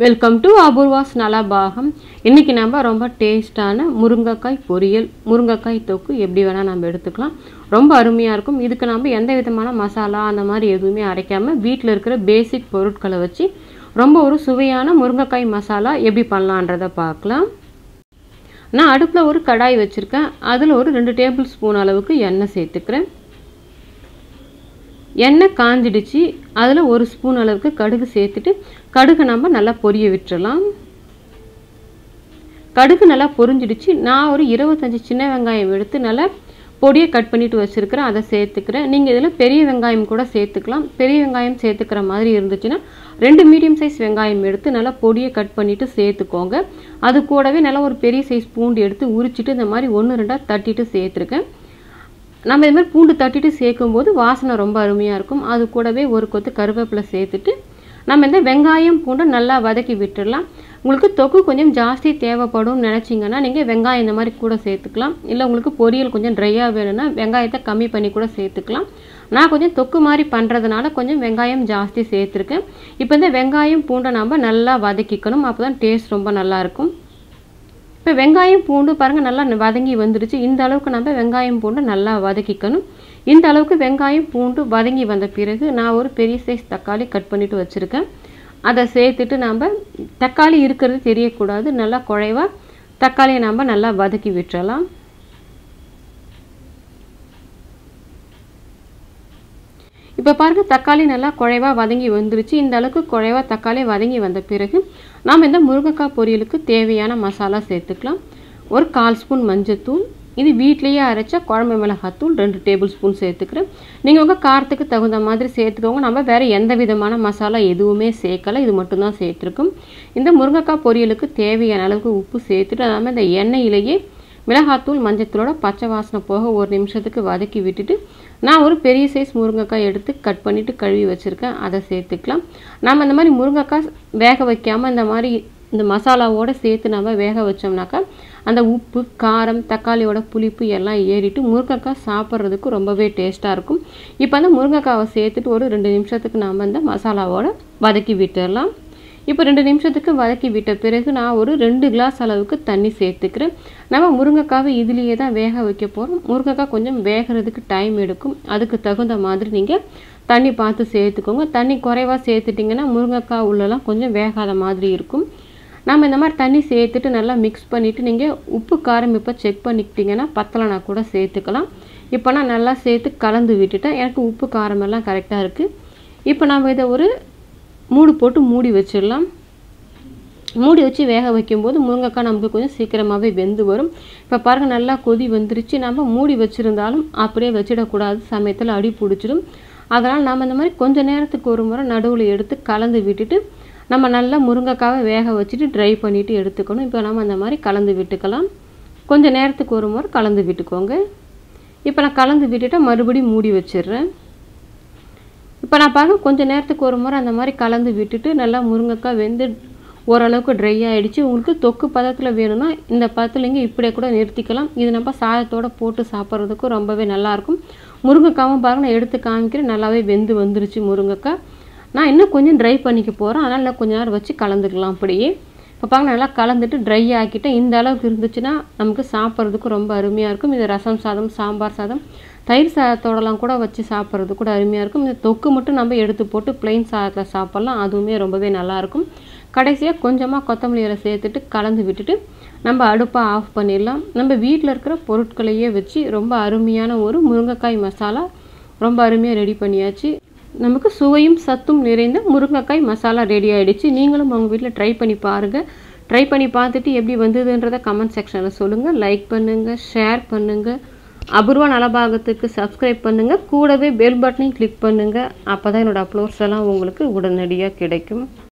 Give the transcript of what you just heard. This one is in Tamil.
வெல்கம் டு அபூர்வாஸ் நலபாகம் இன்றைக்கி நம்ம ரொம்ப டேஸ்டான முருங்கைக்காய் பொரியல் முருங்கைக்காய் தொக்கு எப்படி வேணால் நம்ம எடுத்துக்கலாம் ரொம்ப அருமையாக இருக்கும் இதுக்கு நம்ம எந்த விதமான மசாலா அந்த மாதிரி எதுவுமே அரைக்காமல் வீட்டில் இருக்கிற பேசிக் பொருட்களை வச்சு ரொம்ப ஒரு சுவையான முருங்கைக்காய் மசாலா எப்படி பண்ணலான்றதை பார்க்கலாம் நான் அடுப்பில் ஒரு கடாய் வச்சுருக்கேன் அதில் ஒரு ரெண்டு டேபிள் ஸ்பூன் அளவுக்கு எண்ணெய் சேர்த்துக்கிறேன் எண்ணெய் காஞ்சிடுச்சு அதில் ஒரு ஸ்பூன் அளவுக்கு கடுகு சேர்த்துட்டு கடுகு நம்ம நல்லா பொரிய விட்டுறலாம் கடுகு நல்லா பொரிஞ்சிடுச்சு நான் ஒரு இருபத்தஞ்சி சின்ன வெங்காயம் எடுத்து நல்லா பொடியை கட் பண்ணிட்டு வச்சுருக்கிறேன் அதை சேர்த்துக்கிறேன் நீங்கள் இதில் பெரிய வெங்காயம் கூட சேர்த்துக்கலாம் பெரிய வெங்காயம் சேர்த்துக்கிற மாதிரி இருந்துச்சுன்னா ரெண்டு மீடியம் சைஸ் வெங்காயம் எடுத்து நல்லா பொடியை கட் பண்ணிவிட்டு சேர்த்துக்கோங்க அது கூடவே நல்லா ஒரு பெரிய சைஸ் பூண்டு எடுத்து உரிச்சிட்டு இந்த மாதிரி ஒன்று ரெண்டாக தட்டிட்டு சேர்த்துருக்கேன் நம்ம இது மாதிரி பூண்டு தட்டிட்டு சேர்க்கும்போது வாசனை ரொம்ப அருமையாக இருக்கும் அது கூடவே ஒரு கொத்து கருவேப்பிலை சேர்த்துட்டு நம்ம இந்த வெங்காயம் பூண்டை நல்லா வதக்கி விட்டுடலாம் உங்களுக்கு தொக்கு கொஞ்சம் ஜாஸ்தி தேவைப்படும் நினச்சிங்கன்னா நீங்கள் வெங்காயம் இந்த மாதிரி கூட சேர்த்துக்கலாம் இல்லை உங்களுக்கு பொரியல் கொஞ்சம் ட்ரையாக வேணும்னா வெங்காயத்தை கம்மி பண்ணி கூட சேர்த்துக்கலாம் நான் கொஞ்சம் தொக்கு மாதிரி பண்ணுறதுனால கொஞ்சம் வெங்காயம் ஜாஸ்தி சேர்த்துருக்கேன் இப்போ இந்த வெங்காயம் பூண்டை நம்ம நல்லா வதக்கிக்கணும் அப்போ தான் டேஸ்ட் ரொம்ப நல்லாயிருக்கும் இப்போ வெங்காயம் பூண்டு பாருங்கள் நல்லா வதங்கி வந்துடுச்சு இந்த அளவுக்கு நம்ம வெங்காயம் பூண்டு நல்லா வதக்கிக்கணும் இந்த அளவுக்கு வெங்காயம் பூண்டு வதங்கி வந்த பிறகு நான் ஒரு பெரிய சைஸ் தக்காளி கட் பண்ணிவிட்டு வச்சுருக்கேன் அதை சேர்த்துட்டு நம்ம தக்காளி இருக்கிறது தெரியக்கூடாது நல்லா குழைவா தக்காளியை நம்ம நல்லா வதக்கி விட்டுறலாம் இப்போ பாருங்கள் தக்காளி நல்லா குழைவாக வதங்கி வந்துருச்சு இந்த அளவுக்கு குழைவாக தக்காளி வதங்கி வந்த பிறகு நாம் இந்த முருங்கைக்காய் பொரியலுக்கு தேவையான மசாலா சேர்த்துக்கலாம் ஒரு கால் ஸ்பூன் மஞ்சத்தூள் இது வீட்லேயே அரைச்ச குழம்பு மிளகாத்தூள் ரெண்டு டேபிள் ஸ்பூன் சேர்த்துக்கிறேன் நீங்கள் உங்கள் காரத்துக்கு தகுந்த மாதிரி சேர்த்துக்கோங்க நம்ம வேறு எந்த விதமான மசாலா எதுவுமே சேர்க்கலை இது மட்டும்தான் சேர்த்துருக்கோம் இந்த முருங்கைக்காய் பொரியலுக்கு தேவையான அளவுக்கு உப்பு சேர்த்துட்டு அதாமல் இந்த எண்ணெயிலேயே மிளகாத்தூள் மஞ்சத்தூளோட பச்சை வாசனை போக ஒரு நிமிஷத்துக்கு வதக்கி விட்டுட்டு நான் ஒரு பெரிய சைஸ் முருங்கைக்காய் எடுத்து கட் பண்ணிவிட்டு கழுவி வச்சுருக்கேன் அதை சேர்த்துக்கலாம் நம்ம இந்த மாதிரி முருங்கைக்காய் வேக வைக்காமல் இந்த மாதிரி இந்த மசாலாவோடு சேர்த்து நம்ம வேக வச்சோம்னாக்கா அந்த உப்பு காரம் தக்காளியோட புளிப்பு எல்லாம் ஏறிட்டு முருங்கைக்காய் சாப்பிட்றதுக்கு ரொம்பவே டேஸ்ட்டாக இருக்கும் இப்போ அந்த முருங்கைக்காவை சேர்த்துட்டு ஒரு ரெண்டு நிமிஷத்துக்கு நாம் இந்த மசாலாவோட வதக்கி விட்டுடலாம் இப்போ ரெண்டு நிமிஷத்துக்கு வதக்கி விட்ட பிறகு நான் ஒரு ரெண்டு கிளாஸ் அளவுக்கு தண்ணி சேர்த்துக்கிறேன் நம்ம முருங்கைக்காவை இதுலேயே தான் வேக வைக்க போகிறோம் முருங்கைக்காய் கொஞ்சம் வேகிறதுக்கு டைம் எடுக்கும் அதுக்கு தகுந்த மாதிரி நீங்கள் தண்ணி பார்த்து சேர்த்துக்கோங்க தண்ணி குறைவாக சேர்த்துட்டிங்கன்னா முருங்கைக்காய் உள்ளலாம் கொஞ்சம் வேகாத மாதிரி இருக்கும் நம்ம இந்த மாதிரி தண்ணி சேர்த்துட்டு நல்லா மிக்ஸ் பண்ணிவிட்டு நீங்கள் உப்பு காரம் இப்போ செக் பண்ணிக்கிட்டிங்கன்னா பத்தலைனா கூட சேர்த்துக்கலாம் இப்போ நான் நல்லா சேர்த்து கலந்து விட்டுட்டேன் எனக்கு உப்பு காரம் எல்லாம் கரெக்டாக இருக்குது இப்போ நம்ம இதை ஒரு மூடு போட்டு மூடி வச்சிடலாம் மூடி வச்சு வேக வைக்கும்போது முருங்கைக்காய் நமக்கு கொஞ்சம் சீக்கிரமாகவே வெந்து வரும் இப்போ பாருங்கள் நல்லா கொதி வந்துருச்சு நம்ம மூடி வச்சுருந்தாலும் அப்படியே வச்சிடக்கூடாது சமயத்தில் அடி பிடிச்சிடும் அதனால் நம்ம இந்த மாதிரி கொஞ்சம் நேரத்துக்கு ஒரு முறை நடுவில் எடுத்து கலந்து விட்டுட்டு நம்ம நல்லா முருங்கைக்காவை வேக வச்சுட்டு ட்ரை பண்ணிவிட்டு எடுத்துக்கணும் இப்போ நம்ம அந்த மாதிரி கலந்து விட்டுக்கலாம் கொஞ்சம் நேரத்துக்கு ஒரு முறை கலந்து விட்டுக்கோங்க இப்போ நான் கலந்து விட்டுட்டு மறுபடியும் மூடி வச்சிடுறேன் இப்போ நான் பார்க்க கொஞ்சம் நேரத்துக்கு ஒரு முறை அந்த மாதிரி கலந்து விட்டுட்டு நல்லா முருங்கைக்காய் வெந்து ஓரளவுக்கு ட்ரை ஆகிடுச்சு உங்களுக்கு தொக்கு பதத்தில் வேணும்னா இந்த பதத்தில் இங்கே இப்படியே கூட நிறுத்திக்கலாம் இது நம்ம சாதத்தோடு போட்டு சாப்பிட்றதுக்கும் ரொம்பவே நல்லாயிருக்கும் முருங்கைக்காவும் பாருங்கள் நான் எடுத்து காமிக்கிறேன் நல்லாவே வெந்து வந்துருச்சு முருங்கைக்காய் நான் இன்னும் கொஞ்சம் ட்ரை பண்ணிக்க போகிறேன் அதனால் நான் கொஞ்ச நேரம் வச்சு கலந்துக்கலாம் அப்படியே இப்போ பாருங்க நல்லா கலந்துட்டு ட்ரை ஆக்கிட்டேன் இந்த அளவுக்கு இருந்துச்சுன்னா நமக்கு சாப்பிட்றதுக்கு ரொம்ப அருமையாக இருக்கும் இது ரசம் சாதம் சாம்பார் சாதம் தயிர் சாதத்தோடலாம் கூட வச்சு சாப்பிட்றது கூட அருமையாக இருக்கும் இந்த தொக்கு மட்டும் நம்ம எடுத்து போட்டு பிளெயின் சாதத்தில் சாப்பிட்லாம் அதுவுமே ரொம்பவே நல்லாயிருக்கும் கடைசியாக கொஞ்சமாக கொத்தமல்லி இலை சேர்த்துட்டு கலந்து விட்டுட்டு நம்ம அடுப்பை ஆஃப் பண்ணிடலாம் நம்ம வீட்டில் இருக்கிற பொருட்களையே வச்சு ரொம்ப அருமையான ஒரு முருங்கைக்காய் மசாலா ரொம்ப அருமையாக ரெடி பண்ணியாச்சு நமக்கு சுவையும் சத்தும் நிறைந்த முருங்கைக்காய் மசாலா ரெடி ஆகிடுச்சு நீங்களும் உங்கள் வீட்டில் ட்ரை பண்ணி பாருங்கள் ட்ரை பண்ணி பார்த்துட்டு எப்படி வந்ததுன்றதை கமெண்ட் செக்ஷனில் சொல்லுங்கள் லைக் பண்ணுங்கள் ஷேர் பண்ணுங்கள் அபூர்வா நலபாகத்துக்கு சப்ஸ்கிரைப் பண்ணுங்கள் கூடவே பெல் பட்டனையும் கிளிக் பண்ணுங்கள் அப்போ தான் என்னோடய அப்லோட்ஸ் எல்லாம் உங்களுக்கு உடனடியாக கிடைக்கும்